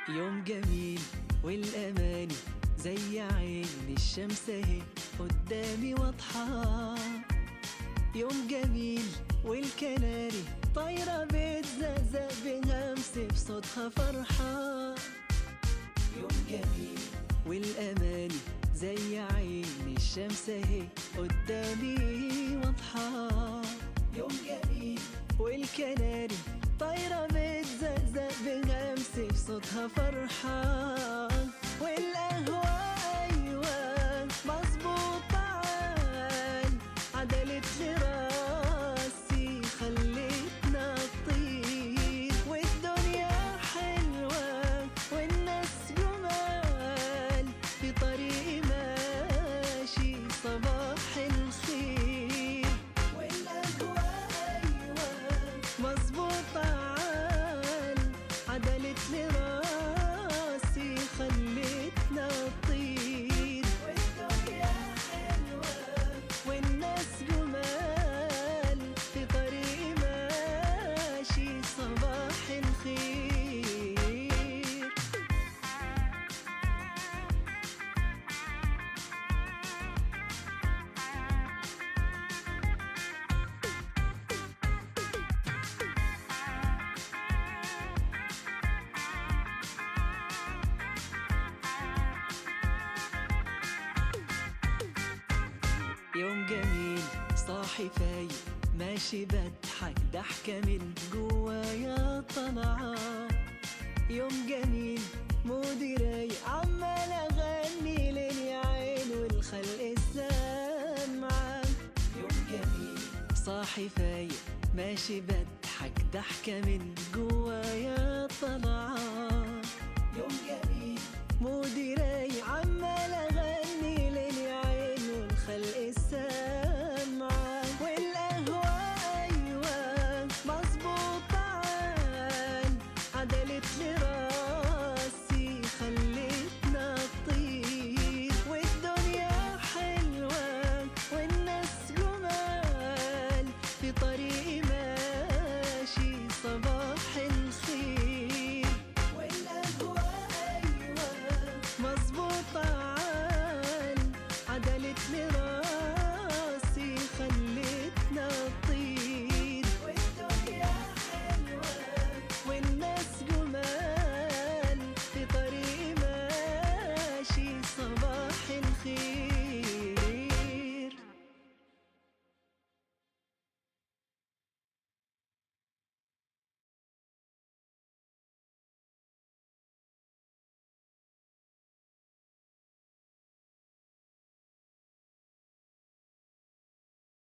يوم جميل والأماني زي عين الشمس اهي قدامي واضحة يوم جميل والكناري طايرة بتزقزق بهمس بصوتها فرحة يوم جميل والأماني زي عين الشمس اهي قدامي واضحة يوم جميل والكناري طايرة بتزقزق بهمس بصوتها فرحة والقهوة أيوة مظبوطة عال عدلت لي راسي خلتنا نطير والدنيا حلوة والناس جمال في طريقي ماشي صباح الخير والقهوة أيوة مظبوطة عال عدلت لي راسي خلتنا نطير والدنيا حلوة والناس جمال في طريقي ماشي صباح الخير يوم جميل صاحي فايق ماشي بضحك ضحكة من جوايا طالعة يوم جميل مودي رايق عمال اغني ليل يا عين والخلق سامعة يوم جميل صاحي فايق ماشي بضحك ضحكة من جوايا طالعة